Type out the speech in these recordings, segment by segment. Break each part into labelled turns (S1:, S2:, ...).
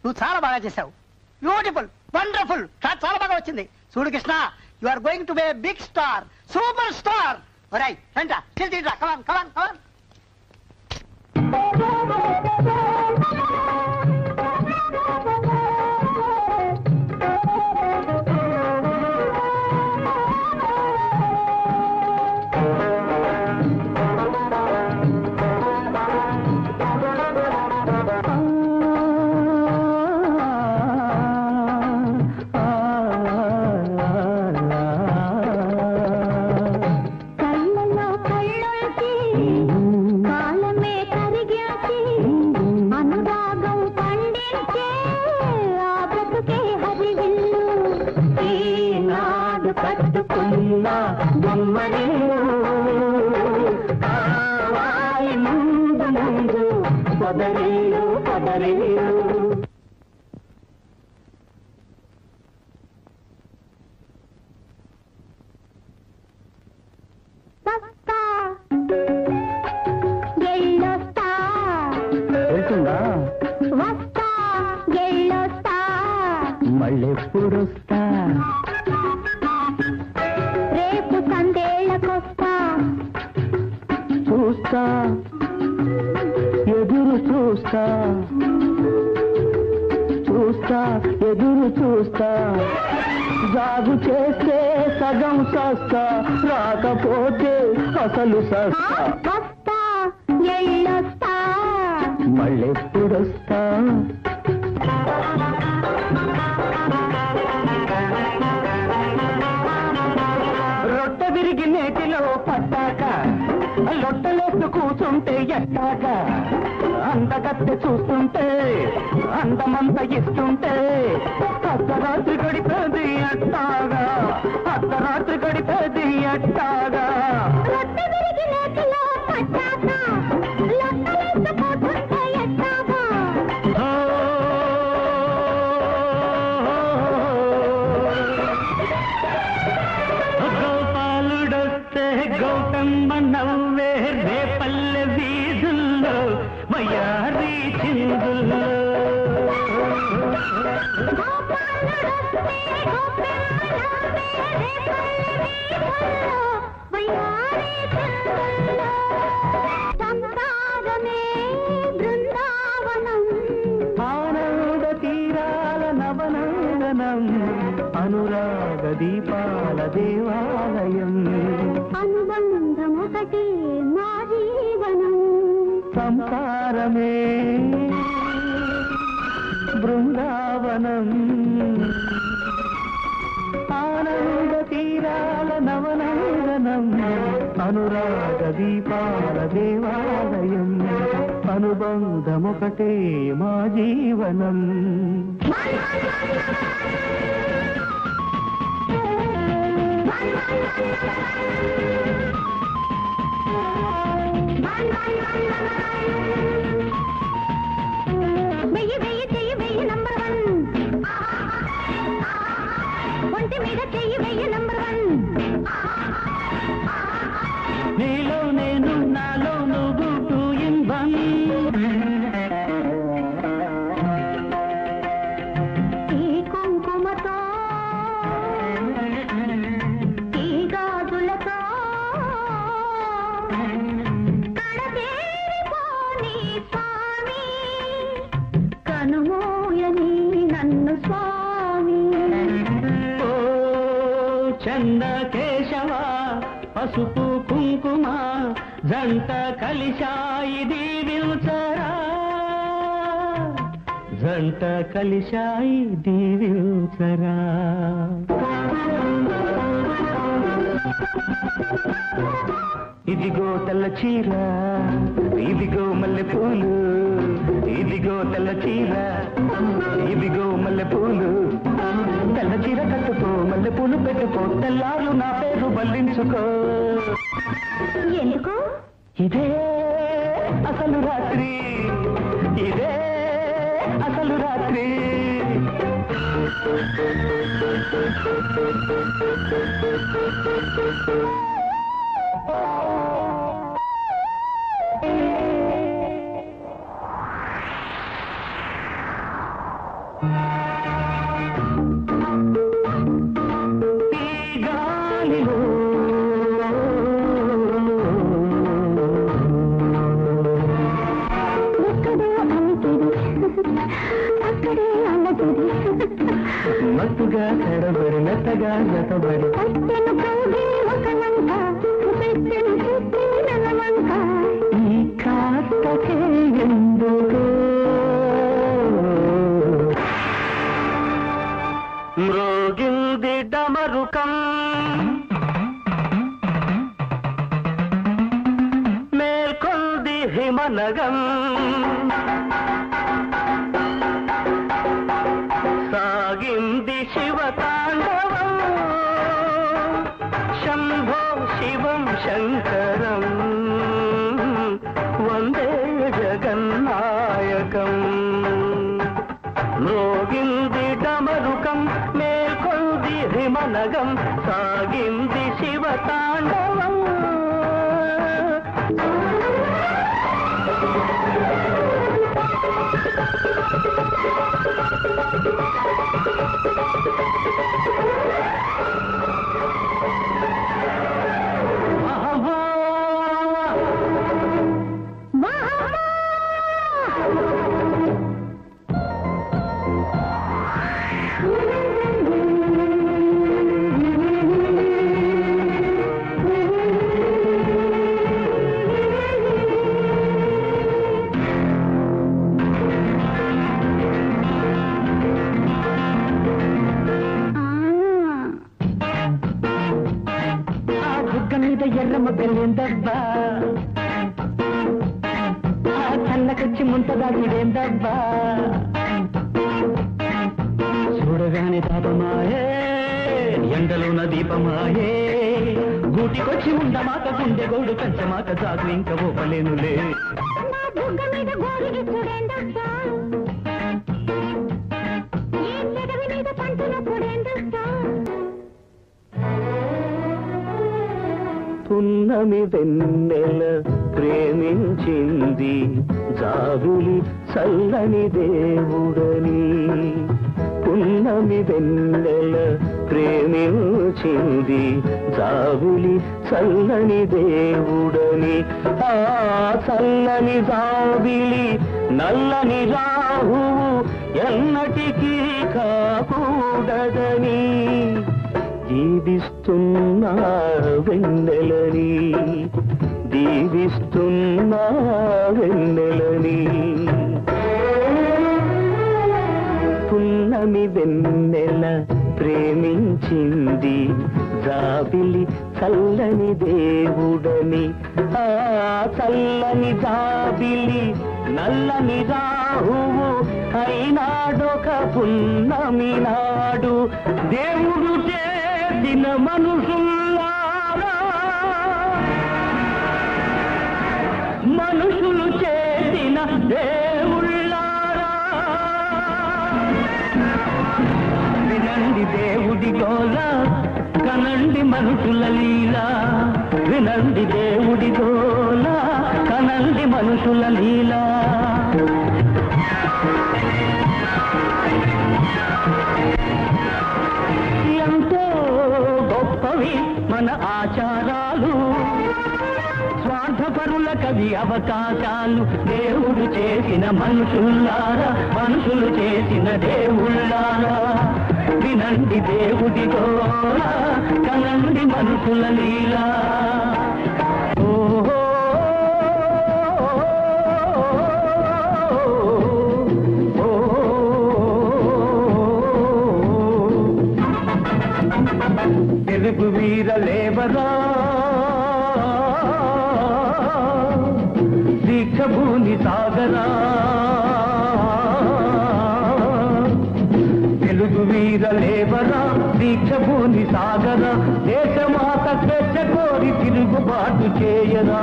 S1: నువ్వు చాలా బాగా చేశావు బ్యూటిఫుల్ వండర్ఫుల్ చాలా బాగా వచ్చింది చూడు Krishna you are going to be big star super star ఒరై రంటా చిల్ తీట్రా కమాన్ కమాన్ కమాన్
S2: కళ్ళలో కళ్ళొల్చి కాలమే కరిగించి అనురాగం పండించే ఆ బ్రతుకే హరివిల్లు ఈనాడు కట్టుకున్న బొమ్మనే కావాలి ముందు ముందు పొదరేలు పొదరేలు వస్తా ఎళ్ళొస్తా
S3: వెళ్తుందా
S2: వస్తా ఎళ్ళొస్తా
S3: మళ్ళెప్పుడొస్తా
S2: రేపు సందేళ్ళకొస్తా
S3: చూస్తా ఎదురు చూస్తా చూస్తా ఎదురు చూస్తా జాగు చేస్తే సగం సస్తా రాకపోతే అసలు
S2: ఆ,
S3: సస్తా
S2: వస్తా ఎళ్ళొస్తా
S3: మళ్ళెప్పుడొస్తా రొట్ట విరిగి నేటిలో పట్టాక లొట్టలేస్తూ కూర్చుంటే ఎట్టాక అందగత్తె చూస్తుంటే అందమంత ఇస్తుంటే అర్ధరాత్రి గడిపేది ఎట్టాగా అర్ధరాత్రి గడిపేది ఎట్టాగా
S2: రొట్టె విరిగి నేతిలో పట్టాక లొట్టలేస్తూ కూర్చుంటే ఎట్టాగా
S3: గోపాలుడొస్తే గౌతమ్మ నవ్వే రేపల్లె వీధుల్లో వయారి చిందుల్లో
S2: గోపాలుడొస్తే గోపెమ్మలాడే రేపల్లె వీధుల్లో వయ్యారి చిందుల్లో. సంసారమే బృందావనం
S3: ఆనంద తీరాల నవనందనం అనురాగ దీపాల దేవాలయం
S2: అనుబంధం ఒకటి మా జీవనం
S3: సంసారమే బృందావనం ఆనంద తీరాల నవనందనం అనురాగ దీపాల దేవాలయం అనుబంధమొకటే మా జీవనం
S2: వెయ్యి వెయ్యి చెయ్యి వెయ్యి నంబర్ వన్ ఒంటి మీద చెయ్యి వెయ్యి నంబర్ వన్
S3: నీలో నేను నాలో నువ్వు టూ ఇన్ వన్
S2: ఈ కుంకుమతో ఈ గాజులతో కడతేరిపోని స్వామి కనుమూయని నన్ను స్వామి
S3: ఓ చంద కేశవ పసుపు కుంకుమ జంట కలిశాయి దీవించరా జంట కలిశాయి దీవించరా ఇదిగో తెల్ల చీర ఇదిగో మల్లె పూలు ఇదిగో తెల్ల చీర ఇదిగో మల్లె పూలు తెల్ల చీర కట్టుకో మల్లె పూలు పెట్టుకో తెల్లారు నా పేరు బల్లించుకో
S2: ఎందుకు
S3: ఇదే అసలు రాత్రి ఇదే అసలు రాత్రి ఈ గాలిలో
S2: ఎక్కడో అలికిడి అక్కడే అల్లకిడి
S3: మత్తుగా తడబడి మెత్తగా జతబడి
S2: పట్టెను కౌగి ఒక లంక పెట్టెను చుట్టి నలవంక
S3: ఈ కాస్తకే ఎందుకు మ్రోగింది డమరుకం మేల్కొంది హిమనగం సాగింది శివతాండవం శంభో శివం శంకరం వందే జగన్నాయకం మ్రోగింది డమరుకం మేల్కొంది హిమనగం సాగింది శివతాండవం ఆ బుగ్గ మీద ఎర్ర మొగ్గలేందబ్బా ఆ చల్లకొచ్చి ముంతదాగుడేందబ్బా చూడగానే తాపమాయే ఎండలోన దీపమాయే గూటికొచ్చి ఉండమాక గుండె గోడు పెంచమాక చాకు ఇంక ఓపలేనులే
S2: నా బుగ్గ మీద గోరికి చూడేందబ్బా ఈ పెదవి మీద పంటున చూడేందబ్బా
S3: పున్నమి వెన్నెల ప్రేమించింది జాబిలి చల్లని దేవుడని పున్నమి వెన్నెల ప్రేమించింది జాబిలి చల్లని దేవుడని ఆ చల్లని జాబిలి నల్లని రాహువు ఎన్నటికీ కాకూడదని జీవిస్తున్నా వెన్నెలని దీవిస్తున్నా వెన్నెలని పున్నమి వెన్నెల ప్రేమించింది జాబిలి చల్లని దేవుడని ఆ చల్లని జాబిలి నల్లని రాహువు అయినాడొక పున్నమి నాడు దేవుడు చేసిన మనుషుల్లారా మనుషులు చేసిన దేవుళ్ళారా వినండి దేవుడి గోల కనండి మనుషుల లీల వినండి దేవుడి గోల కనండి మనుషుల లీల ఎంతో గొప్పవి మన ఆచారాలు స్వార్థపరుల కవి అవకాశాలు దేవుడు చేసిన మనుషుల్లారా మనుషులు చేసిన దేవుళ్ళారా వినండి దేవుడి గోల కనండి మనుషుల లీలా ఓహో తెలుగు వీర లేవరా దీక్ష భూమి సాగరా తెలుగు వీర లేవరా దీక్ష భూమి సాగరా దేశమాత స్వేచ్ఛ కోరి తిరుగుబాటు చేయరా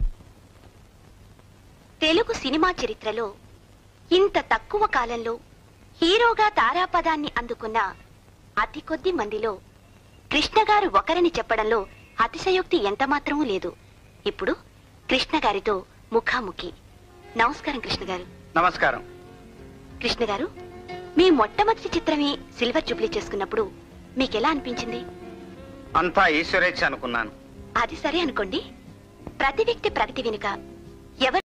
S4: తెలుగు సినిమా చరిత్రలో ఇంత తక్కువ కాలంలో హీరోగా తారాపదాన్ని అందుకున్న అతి కొద్ది మందిలో కృష్ణ గారు ఒకరని చెప్పడంలో అతిశయోక్తి ఎంత మాత్రమూ లేదు ఇప్పుడు కృష్ణ గారితో ముఖాముఖి నమస్కారం కృష్ణ గారు
S1: నమస్కారం
S4: కృష్ణ గారు మీ మొట్టమొదటి చిత్రమే సిల్వర్ జూబ్లీ చేసుకున్నప్పుడు మీకెలా అనిపించింది
S5: అంతా ఈశ్వరేచ్ఛ అనుకున్నాను
S4: అది సరే అనుకోండి ప్రతి వ్యక్తి ప్రగతి వెనుక ఎవరు